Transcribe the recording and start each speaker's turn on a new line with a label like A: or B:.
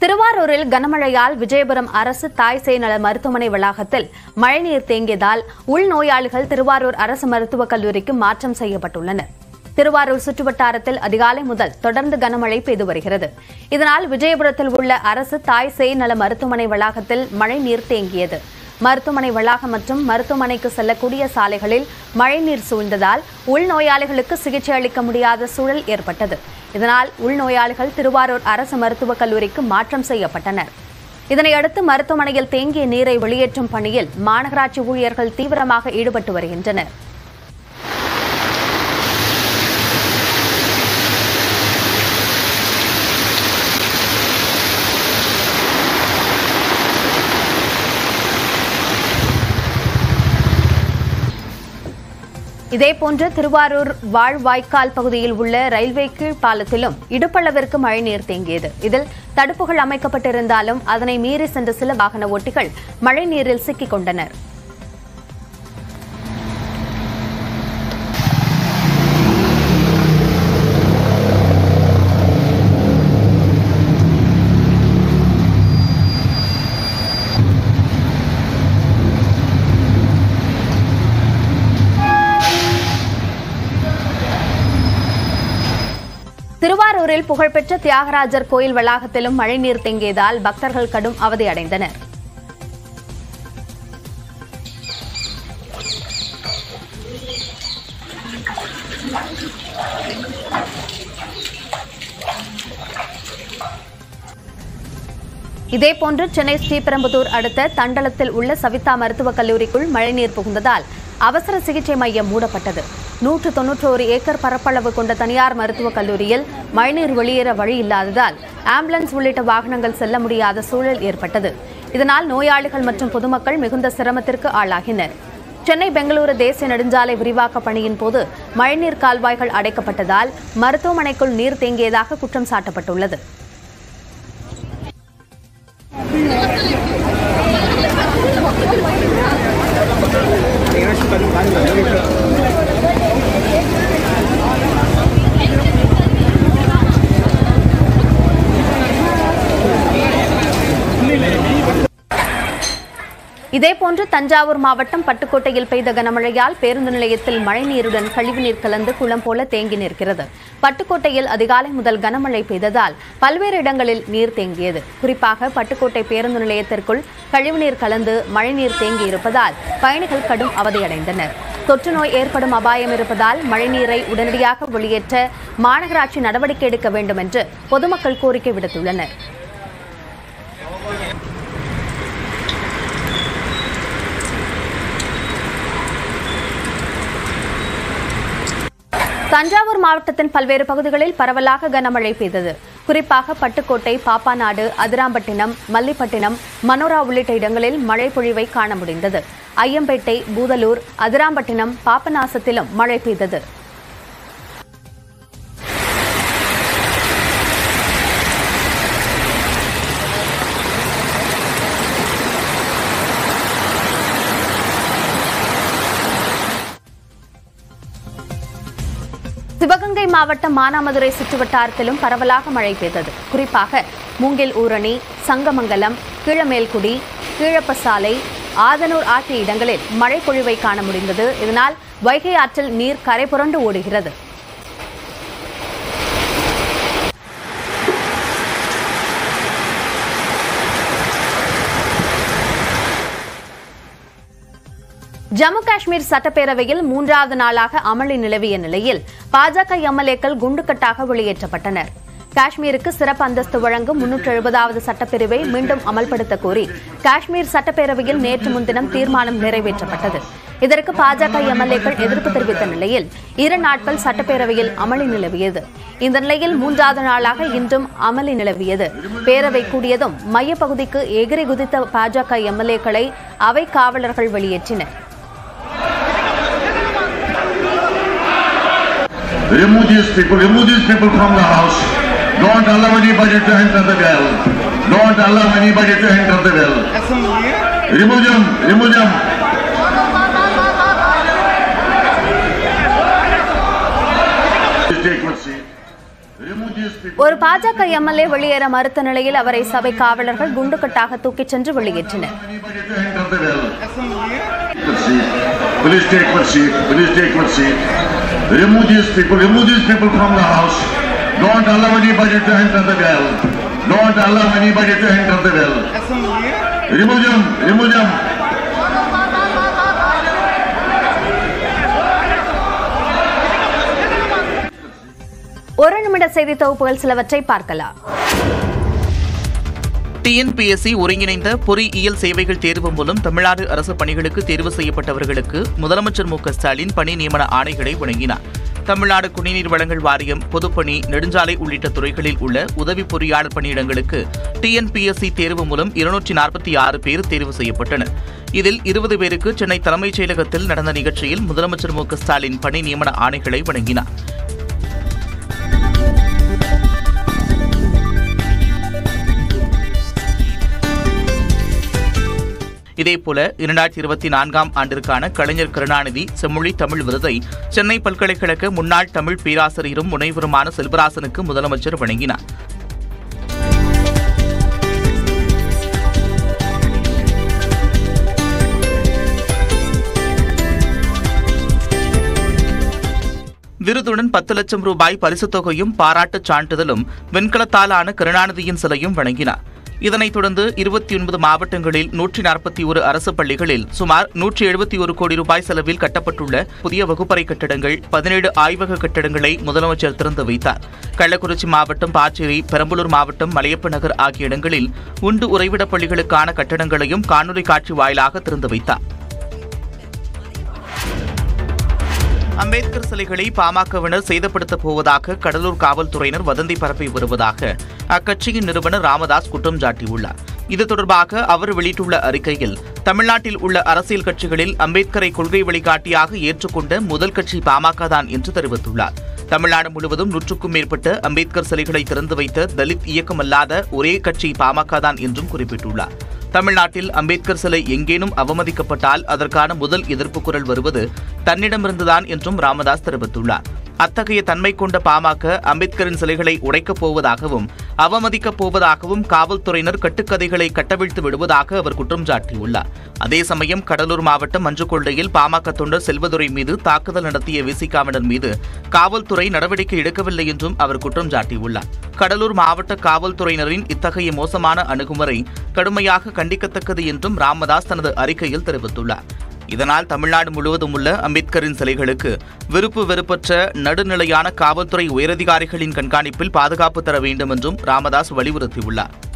A: திருவாரூரில் கனமழையால் விஜயபுரம் அரசு தாய் சேய் நல மருத்துவமனை வளாகத்தில் மழைநீர் தேங்கியதால் உள்நோயாளிகள் திருவாரூர் அரசு மருத்துவக் கல்லூரிக்கு மாற்றம் செய்யப்பட்டுள்ளனர் திருவாரூர் சுற்றுவட்டாரத்தில் அதிகாலை முதல் தொடர்ந்து கனமழை பெய்து வருகிறது இதனால் விஜயபுரத்தில் உள்ள அரசு தாய் சேய் நல மருத்துவமனை வளாகத்தில் மழைநீர் தேங்கியது மருத்துவமனை வளாகம் மற்றும் மருத்துவமனைக்கு செல்லக்கூடிய சாலைகளில் மழைநீர் சூழ்ந்ததால் உள்நோயாளிகளுக்கு சிகிச்சை அளிக்க முடியாத சூழல் ஏற்பட்டது இதனால் உள்நோயாளிகள் திருவாரூர் அரசு மருத்துவக் கல்லூரிக்கு மாற்றம் செய்யப்பட்டனர் இதனையடுத்து மருத்துவமனையில் தேங்கிய நீரை வெளியேற்றும் பணியில் மாநகராட்சி ஊழியர்கள் தீவிரமாக ஈடுபட்டு வருகின்றனர் இதேபோன்று திருவாரூர் வாழ்வாய்க்கால் பகுதியில் உள்ள ரயில்வே கீழ்ப்பாலத்திலும் இடுப்பளவிற்கு மழைநீர் தேங்கியது இதில் தடுப்புகள் அமைக்கப்பட்டிருந்தாலும் அதனை மீறி சென்ற சில வாகன ஓட்டிகள் மழைநீரில் சிக்கிக் கொண்டனர் திருவாரூரில் புகழ்பெற்ற தியாகராஜர் கோயில் வளாகத்திலும் மழைநீர் தேங்கியதால் பக்தர்கள் கடும் அவதியடைந்தனர் இதேபோன்று சென்னை ஸ்ரீபெரும்புதூர் அடுத்த தண்டலத்தில் உள்ள சவிதா மருத்துவக் கல்லூரிக்குள் மழைநீர் புகுந்ததால் அவசர சிகிச்சை மையம் மூடப்பட்டது நூற்று தொன்னூற்றோரு ஏக்கர் பரப்பளவு கொண்ட தனியார் மருத்துவக் கல்லூரியில் மழைநீர் வெளியேற வழி இல்லாததால் ஆம்புலன்ஸ் உள்ளிட்ட வாகனங்கள் செல்ல முடியாத சூழல் ஏற்பட்டது இதனால் நோயாளிகள் மற்றும் பொதுமக்கள் மிகுந்த சிரமத்திற்கு ஆளாகினர் சென்னை பெங்களூரு தேசிய நெடுஞ்சாலை விரிவாக்க பணியின் போது மழைநீர் கால்வாய்கள் அடைக்கப்பட்டதால் மருத்துவமனைக்குள் நீர் தேங்கியதாக குற்றம் சாட்டப்பட்டுள்ளது இதேபோன்று தஞ்சாவூர் மாவட்டம் பட்டுக்கோட்டையில் பெய்த கனமழையால் பேருந்து நிலையத்தில் மழைநீருடன் கழிவுநீர் கலந்து குளம் போல தேங்கி நிற்கிறது பட்டுக்கோட்டையில் அதிகாலை முதல் கனமழை பெய்ததால் பல்வேறு இடங்களில் நீர் தேங்கியது குறிப்பாக பட்டுக்கோட்டை பேருந்து நிலையத்திற்குள் கழிவுநீர் கலந்து மழைநீர் தேங்கி இருப்பதால் பயணிகள் கடும் அவதியடைந்தனர் தொற்று நோய் ஏற்படும் அபாயம் இருப்பதால் மழைநீரை உடனடியாக வெளியேற்ற மாநகராட்சி நடவடிக்கை எடுக்க வேண்டும் என்று பொதுமக்கள் கோரிக்கை விடுத்துள்ளனர் தஞ்சாவூர் மாவட்டத்தின் பல்வேறு பகுதிகளில் பரவலாக கனமழை பெய்தது குறிப்பாக பட்டுக்கோட்டை பாப்பாநாடு அதிராம்பட்டினம் மல்லிப்பட்டினம் மனோரா உள்ளிட்ட இடங்களில் மழை பொழிவை காண முடிந்தது ஐயம்பேட்டை பூதலூர் அதிராம்பட்டினம் பாபநாசத்திலும் மழை பெய்தது சிவகங்கை மாவட்டம் மானாமதுரை சுற்றுவட்டாரத்திலும் பரவலாக மழை பெய்தது குறிப்பாக மூங்கில் ஊரணி சங்கமங்கலம் கீழமேல்குடி கீழப்பசாலை ஆதனூர் ஆகிய இடங்களில் மழை பொழிவை காண முடிந்தது இதனால் வைகை ஆற்றில் நீர் கரை புரண்டு ஓடுகிறது ஜம்மு காஷ்மீர் சட்டப்பேரவையில் மூன்றாவது நாளாக அமளி நிலவிய நிலையில் பாஜக எம்எல்ஏக்கள் குண்டுக்கட்டாக வெளியேற்றப்பட்டனர் காஷ்மீருக்கு சிறப்பு அந்தஸ்து வழங்கும் முன்னூற்று எழுபதாவது சட்டப்பிரிவை மீண்டும் அமல்படுத்த கோரி காஷ்மீர் சட்டப்பேரவையில் நேற்று முன்தினம் தீர்மானம் நிறைவேற்றப்பட்டது இதற்கு பாஜக எம்எல்ஏக்கள் எதிர்ப்பு தெரிவித்த நிலையில் இரு நாட்கள் சட்டப்பேரவையில் அமளி நிலவியது இந்த நிலையில் மூன்றாவது நாளாக இன்றும் அமளி நிலவியது பேரவை கூடியதும் மையப்பகுதிக்கு எகிரி குதித்த பாஜக எம்எல்ஏக்களை அவை காவலர்கள் வெளியேற்றினர்
B: Remove these people, remove these people from the house. Don't allow anybody to enter the well. Don't allow anybody to enter the well. Remove them, remove them. Please take your seat. Remove these people.
A: ஒரு பாஜக MLA வெளியேற மறுத்த நிலையில் அவரை சபை காவலர்கள் குண்டுக்கட்டாக தூக்கிச் சென்று வெளியேற்றினர்
B: Anybody to enter the well? Please take your seat. Please take your seat. Remove these people. Remove these people from the house. Don't allow anybody to enter the well. Don't allow anybody to enter the well. Remove them. Remove them.
A: ஒரு நிமிட செய்தி தொகுப்புகள் சிலவற்றை பார்க்கலாம்
C: TNPSC ஒருங்கிணைந்த பொறியியல் சேவைகள் தேர்வு மூலம் தமிழ்நாடு அரசு பணிகளுக்கு தேர்வு செய்யப்பட்டவர்களுக்கு முதலமைச்சர் மு க ஸ்டாலின் பணி நியமன ஆணைகளை வழங்கினார் தமிழ்நாடு குடிநீர் வழங்கல் வாரியம் பொதுப்பணி நெடுஞ்சாலை உள்ளிட்ட துறைகளில் உள்ள உதவி பொறியாளர் பணியிடங்களுக்கு டிஎன்பிஎஸ்சி தேர்வு மூலம் இருநூற்றி நாற்பத்தி ஆறு பேர் தேர்வு செய்யப்பட்டனர் இதில் இருபது பேருக்கு சென்னை தலைமைச் செயலகத்தில் நடந்த நிகழ்ச்சியில் முதலமைச்சர் மு க ஸ்டாலின் பணி நியமன ஆணைகளை வழங்கினார் இதேபோல இரண்டாயிரத்தி இருபத்தி நான்காம் ஆண்டிற்கான கலைஞர் கருணாநிதி செம்மொழி தமிழ் விருதை சென்னை பல்கலைக்கழக முன்னாள் தமிழ் பேராசிரியரும் முனைவருமான செல்வராசனுக்கு முதலமைச்சர் வழங்கினார் விருதுடன் பத்து லட்சம் ரூபாய் பரிசுத் தொகையும் பாராட்டுச் சான்றிதழும் வெண்கலத்தாலான கருணாநிதியின் சிலையும் வழங்கினார் இதனைத் தொடர்ந்து இருபத்தி ஒன்பது மாவட்டங்களில் நூற்றி நாற்பத்தி ஒரு அரசு பள்ளிகளில் சுமார் நூற்றி எழுபத்தி ஒரு கோடி ரூபாய் செலவில் கட்டப்பட்டுள்ள புதிய வகுப்பறை கட்டடங்கள் பதினேழு ஆய்வக கட்டடங்களை முதலமைச்சர் திறந்து வைத்தார் கள்ளக்குறிச்சி மாவட்டம் பாச்சேரி பெரம்பலூர் மாவட்டம் மலையப்ப நகர் ஆகிய இடங்களில் உண்டு உறைவிட பள்ளிகளுக்கான கட்டடங்களையும் காணொலி காட்சி வாயிலாக திறந்து வைத்தார் அம்பேத்கர் சிலைகளை பாமகவினர் சேதப்படுத்தப் போவதாக கடலூர் காவல்துறையினர் வதந்தி பரப்பி வருவதாக அக்கட்சியின் நிறுவனர் ராமதாஸ் குற்றம் சாட்டியுள்ளார் இது தொடர்பாக அவர் வெளியிட்டுள்ள அறிக்கையில் தமிழ்நாட்டில் உள்ள அரசியல் கட்சிகளில் அம்பேத்கரை கொள்கை வழிகாட்டியாக ஏற்றுக்கொண்ட முதல் கட்சி பாமக தான் என்று தெரிவித்துள்ளார் தமிழ்நாடு முழுவதும் நூற்றுக்கும் மேற்பட்ட அம்பேத்கர் சிலைகளை திறந்து வைத்த தலித் இயக்கம் அல்லாத ஒரே கட்சி பாமக தான் என்றும் குறிப்பிட்டுள்ளார் தமிழ்நாட்டில் அம்பேத்கர் சிலை எங்கேனும் அவமதிக்கப்பட்டால் அதற்கான முதல் எதிர்ப்பு குரல் வருவது தன்னிடமிருந்துதான் என்றும் ராமதாஸ் தெரிவித்துள்ளார் அத்தகைய தன்மை கொண்ட பாமக அம்பேத்கரின் சிலைகளை உடைக்கப் போவதாகவும் அவமதிக்கப் போவதாகவும் காவல்துறையினர் கட்டுக்கதைகளை கட்டவிழ்த்து விடுவதாக அவர் குற்றம் சாட்டியுள்ளார் அதே சமயம் கடலூர் மாவட்டம் மஞ்சுக்கொள்ளையில் பாமக தொண்டர் செல்வதுரை மீது தாக்குதல் நடத்திய விசிகாவினர் மீது காவல்துறை நடவடிக்கை எடுக்கவில்லை என்றும் அவர் குற்றம் சாட்டியுள்ளார் கடலூர் மாவட்ட காவல்துறையினரின் இத்தகைய மோசமான அணுகுமுறை கடுமையாக கண்டிக்கத்தக்கது என்றும் ராமதாஸ் தனது அறிக்கையில் தெரிவித்துள்ளார் இதனால் தமிழ்நாடு முழுவதும் உள்ள அம்பேத்கரின் சிலைகளுக்கு விருப்பு வெறுப்பற்ற நடுநிலையான காவல்துறை உயரதிகாரிகளின் கண்காணிப்பில் பாதுகாப்பு தர வேண்டும் என்றும் ராமதாஸ் வலியுறுத்தியுள்ளார்